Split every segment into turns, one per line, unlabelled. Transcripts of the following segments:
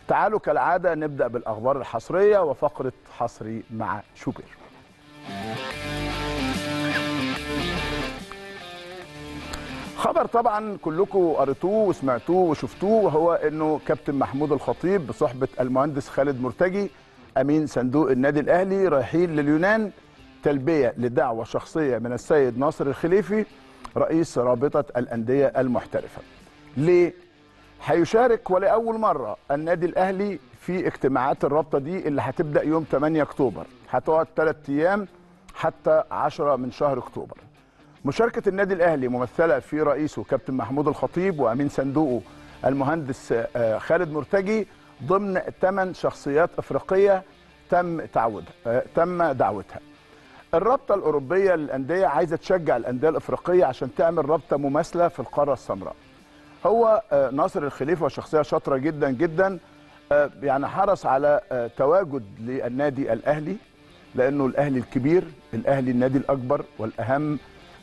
تعالوا كالعاده نبدا بالاخبار الحصريه وفقره حصري مع شوبير خبر طبعا كلكم قريتوه وسمعتوه وشفتوه وهو انه كابتن محمود الخطيب بصحبه المهندس خالد مرتجي امين صندوق النادي الاهلي رايحين لليونان تلبيه لدعوه شخصيه من السيد ناصر الخليفي رئيس رابطه الانديه المحترفه. ليه؟ هيشارك ولاول مره النادي الاهلي في اجتماعات الرابطه دي اللي هتبدا يوم 8 اكتوبر، هتقعد ثلاث ايام حتى 10 من شهر اكتوبر. مشاركه النادي الاهلي ممثله في رئيسه كابتن محمود الخطيب وامين صندوقه المهندس خالد مرتجي ضمن ثمان شخصيات افريقيه تم تعودها تم دعوتها. الرابطه الاوروبيه للانديه عايزه تشجع الانديه الافريقيه عشان تعمل رابطه مماثله في القاره السمراء. هو ناصر الخليفه شخصيه شاطره جدا جدا يعني حرص على تواجد للنادي الاهلي لانه الاهلي الكبير، الاهلي النادي الاكبر والاهم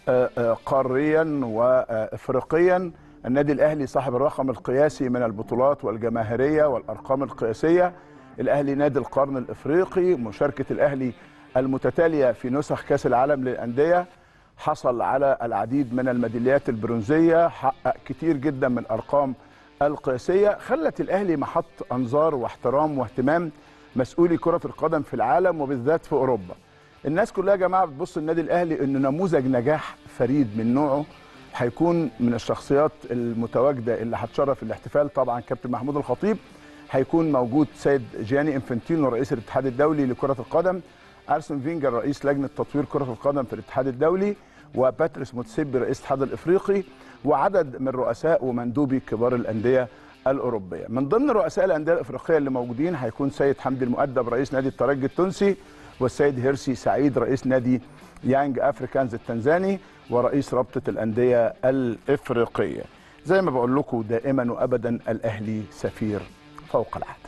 قاريا وافريقيا النادي الاهلي صاحب الرقم القياسي من البطولات والجماهيريه والارقام القياسيه الاهلي نادي القرن الافريقي مشاركه الاهلي المتتاليه في نسخ كاس العالم للانديه حصل على العديد من الميداليات البرونزيه حقق كتير جدا من الارقام القياسيه خلت الاهلي محط انظار واحترام واهتمام مسؤولي كره القدم في العالم وبالذات في اوروبا الناس كلها يا جماعه بتبص النادي الاهلي انه نموذج نجاح فريد من نوعه هيكون من الشخصيات المتواجده اللي هتشرف الاحتفال طبعا كابتن محمود الخطيب هيكون موجود سيد جياني انفنتينو رئيس الاتحاد الدولي لكره القدم ارسن فينجر رئيس لجنه تطوير كره القدم في الاتحاد الدولي وباتريس موتسيبي رئيس الاتحاد الافريقي وعدد من رؤساء ومندوبي كبار الانديه الاوروبيه من ضمن رؤساء الانديه الافريقيه اللي موجودين هيكون سيد حمدي المؤدب رئيس نادي الترجي التونسي والسيد هيرسي سعيد رئيس نادي يانج افريكانز التنزاني ورئيس رابطه الانديه الافريقيه زي ما بقول لكم دائما وابدا الاهلي سفير فوق العاده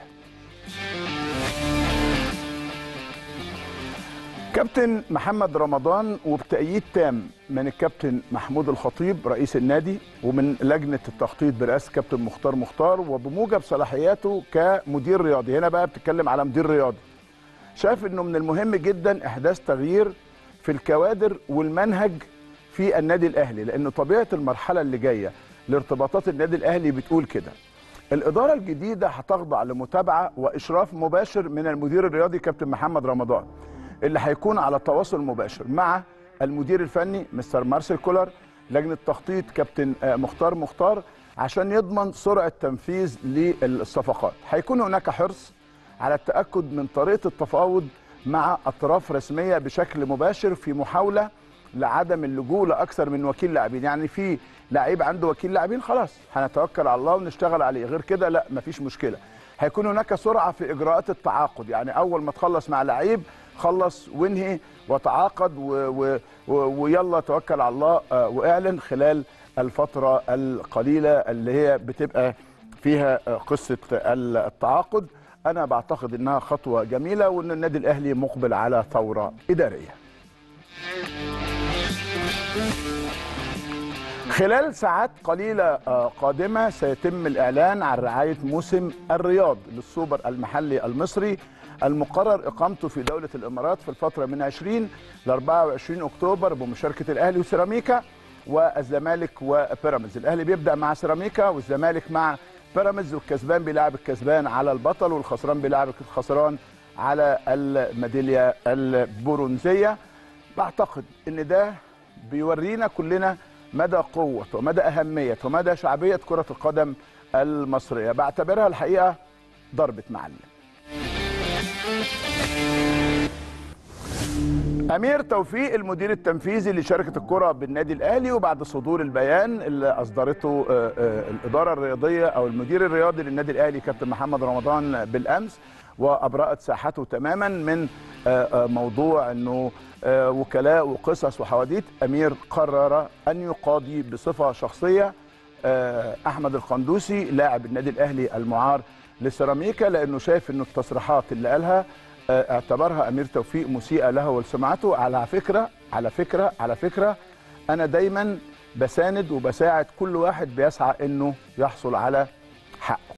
كابتن محمد رمضان وبتأييد تام من الكابتن محمود الخطيب رئيس النادي ومن لجنة التخطيط برئاسة كابتن مختار مختار وبموجب صلاحياته كمدير رياضي هنا بقى بتتكلم على مدير رياضي شاف انه من المهم جدا احداث تغيير في الكوادر والمنهج في النادي الاهلي لان طبيعه المرحله اللي جايه لارتباطات النادي الاهلي بتقول كده الاداره الجديده هتخضع لمتابعه واشراف مباشر من المدير الرياضي كابتن محمد رمضان اللي هيكون على تواصل مباشر مع المدير الفني مستر مارسيل كولر لجنه تخطيط كابتن مختار مختار عشان يضمن سرعه تنفيذ للصفقات هيكون هناك حرص على التاكد من طريقه التفاوض مع اطراف رسميه بشكل مباشر في محاوله لعدم اللجوء لاكثر من وكيل لاعبين يعني في لعيب عنده وكيل لاعبين خلاص هنتوكل على الله ونشتغل عليه غير كده لا مفيش مشكله هيكون هناك سرعه في اجراءات التعاقد يعني اول ما تخلص مع لعيب خلص وانهي وتعاقد و و و ويلا توكل على الله واعلن خلال الفتره القليله اللي هي بتبقى فيها قصه التعاقد انا بعتقد انها خطوه جميله وان النادي الاهلي مقبل على ثوره اداريه خلال ساعات قليلة قادمة سيتم الإعلان عن رعاية موسم الرياض للسوبر المحلي المصري المقرر إقامته في دولة الإمارات في الفترة من 20 ل 24 أكتوبر بمشاركة الأهلي وسيراميكا والزمالك وبيراميدز الأهلي بيبدأ مع سيراميكا والزمالك مع بيراميدز والكسبان بيلعب الكسبان على البطل والخسران بيلعب الخسران على الميدالية البرونزية بعتقد ان ده بيورينا كلنا مدى قوة ومدى أهمية ومدى شعبية كرة القدم المصرية بعتبرها الحقيقة ضربة معلم أمير توفيق المدير التنفيذي لشركة الكرة بالنادي الأهلي وبعد صدور البيان اللي أصدرته الإدارة الرياضية أو المدير الرياضي للنادي الأهلي كابتن محمد رمضان بالأمس وأبرأت ساحته تماما من موضوع أنه وكلاء وقصص وحواديت أمير قرر أن يقاضي بصفة شخصية أحمد القندوسي لاعب النادي الأهلي المعار لسيراميكا لأنه شايف أنه التصريحات اللي قالها اعتبرها امير توفيق مسيئه له ولسمعته على فكره على فكره على فكره انا دايما بساند وبساعد كل واحد بيسعى انه يحصل على حقه